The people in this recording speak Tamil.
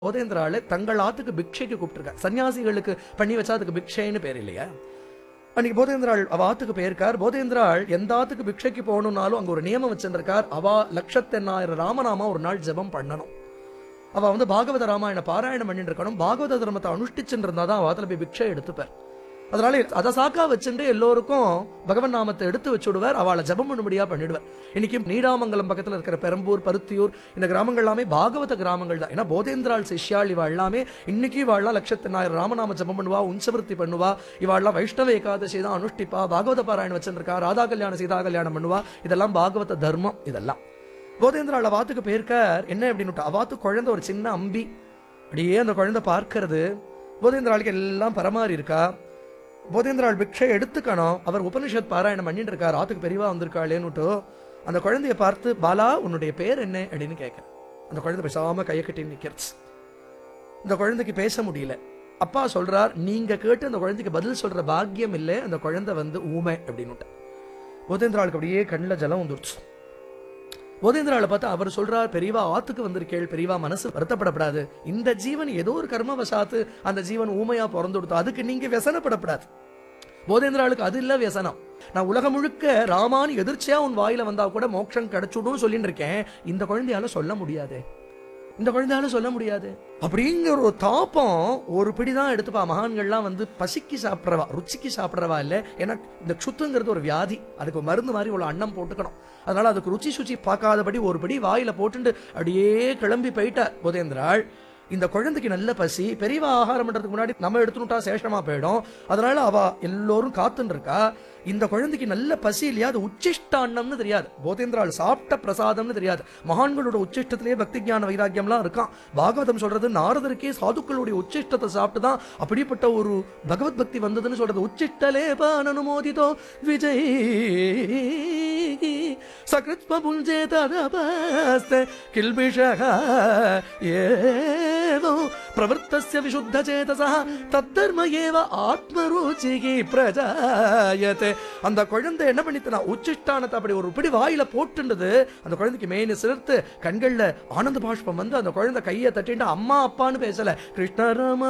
போதேந்திரால தங்கள் ஆத்துக்கு பிக்ஷைக்கு கூப்பிட்டுருக்கார் சன்னியாசிகளுக்கு பண்ணி வச்சா அதுக்கு பிக்ஷைன்னு பேர் இல்லையா அன்னைக்கு போதேந்திராள் அவ ஆத்துக்கு போயிருக்கார் போதேந்திராள் எந்த ஆத்துக்கு பிக்ஷைக்கு போகணும்னாலும் அங்க ஒரு நியமம் வச்சிருக்கார் அவ லட்சத்தெண்ணாயிரம் ராமநாமா ஒரு நாள் ஜெபம் பண்ணணும் அவ வந்து பாகவத ராமாயண பாராயணம் பண்ணிட்டு இருக்கணும் பாகவத தர்மத்தை அனுஷ்டிச்சுட்டு இருந்தா தான் அவத்துல போய் பிக்ஷை எடுத்துப்பார் அதனால அதை சாக்கா வச்சுட்டு எல்லோருக்கும் பகவன் நாமத்தை எடுத்து வச்சுடுவார் அவளை ஜெபம் பண்ணும்படியா பண்ணிடுவார் இன்னைக்கு நீடாமங்கலம் பக்கத்துல இருக்கிற பெரம்பூர் பருத்தியூர் இந்த கிராமங்கள் எல்லாமே பாகவத கிராமங்கள் தான் ஏன்னா போதேந்திராள் சிஷ்யாள் இவா எல்லாமே இன்னைக்கு இவாள்லாம் லட்சத்தினாயிரம் ராமநாம ஜெபம் பண்ணுவா உஞ்சவருத்தி பண்ணுவா இவாள்லாம் வைஷ்ணவ ஏகாதசி தான் அனுஷ்டிப்பா பாகவத பாராயணம் வச்சிருக்கா ராதா கல்யாணம் சீதா கல்யாணம் பண்ணுவா இதெல்லாம் பாகவத தர்மம் இதெல்லாம் போதேந்திராள் அவாத்துக்கு போயிருக்கார் என்ன அப்படின்னு அவாத்து குழந்தை ஒரு சின்ன அம்பி அப்படியே அந்த குழந்தை பார்க்கறது போதேந்திராளுக்கு எல்லாம் பரமாறி இருக்கா போதேந்திராள் பிக்ஷை எடுத்துக்கணும் அவர் உபனிஷத் பாராயணம் பண்ணிட்டு இருக்கார் ஆத்துக்கு பெரியவா வந்திருக்காளேன்னுட்டு அந்த குழந்தைய பார்த்து பாலா உன்னுடைய பேர் என்ன அப்படின்னு கேட்கிறேன் அந்த குழந்தை பேசாம கையை கட்டி நிக்கிறது இந்த குழந்தைக்கு பேச முடியல அப்பா சொல்றார் நீங்க கேட்டு அந்த குழந்தைக்கு பதில் சொல்ற பாக்கியம் இல்லை அந்த குழந்தை வந்து ஊமை அப்படின்னு போதேந்திராளுக்கு அப்படியே கண்ணில் ஜலம் வந்துருச்சு போதேந்திராவை பார்த்து அவர் சொல்றார் பெரியவா ஆத்துக்கு வந்திருக்கேள் பெரியவா மனசு வருத்தப்படப்படாது இந்த ஜீவன் ஏதோ ஒரு கர்மவசாத்து அந்த ஜீவன் ஊமையா பிறந்து கொடுத்தோம் அதுக்கு நீங்க व्यसனப்படப்படாது போதேந்திராளுக்கு அது இல்ல व्यसனம் நான் உலகம் முழுக்க ராமான் எதிர்ச்சியா உன் வாயில வந்தா கூட மோட்சம் கிடைச்சுடும் சொல்லிட்டு இருக்கேன் இந்த குழந்தையால சொல்ல முடியாது இந்த குழந்தையால சொல்ல முடியாது அப்படிங்கிற ஒரு தாப்பம் ஒரு பிடிதான் எடுத்துப்பா மகான்கள்லாம் வந்து பசிக்கு சாப்பிட்றவா ருச்சிக்கு சாப்பிட்றவா இல்ல ஏன்னா இந்த க்ஷுத்துங்கிறது ஒரு வியாதி அதுக்கு மருந்து மாதிரி ஒரு அன்னம் போட்டுக்கணும் அதனால அதுக்கு ருச்சி சுச்சி பார்க்காதபடி ஒரு படி வாயில போட்டுண்டு அப்படியே கிளம்பி போயிட்டார் போதேந்திராள் இந்த குழந்தைக்கு நல்ல பசி பெரியவா ஆகாரம் பண்றதுக்கு முன்னாடி நம்ம எடுத்துட்டா சேஷமா போயிடும் அதனால அவ எல்லோரும் காத்துன்னு இருக்கா இந்த குழந்தைக்கு நல்ல பசி இல்லையா அது உச்சிஷ்டான்னம்னு தெரியாது போதேந்திராள் சாப்பிட்ட பிரசாதம்னு தெரியாது மகான்களோட உச்சிஷ்டத்திலேயே பக்தி ஞான வைராக்கியம்லாம் இருக்கான் பாகவதம் சொல்றது நாரதருக்கே சாதுக்களுடைய உச்சிஷ்டத்தை சாப்பிட்டு தான் அப்படிப்பட்ட ஒரு பகவத் பக்தி வந்ததுன்னு சொல்றது உச்சிஷ்டலே பானனுமோதிதோ விஜய் சகிருத்ம புஞ்சே ததபாஸ்த கில்பிஷக ஏவோ பிரவர்த்தஸ்ய விசுத்த சேதசா தத்தர்ம ஏவ ஆத்மருச்சிகி பிரஜாயதே அந்த குழந்தை என்ன பண்ணித்தனா உச்சிஷ்டானத்தை அப்படி ஒரு பிடி வாயில போட்டுண்டது அந்த குழந்தைக்கு மேனு சிலிர்த்து கண்கள்ல ஆனந்த பாஷ்பம் வந்து அந்த குழந்தை கையை தட்டிட்டு அம்மா அப்பான்னு பேசல கிருஷ்ணராம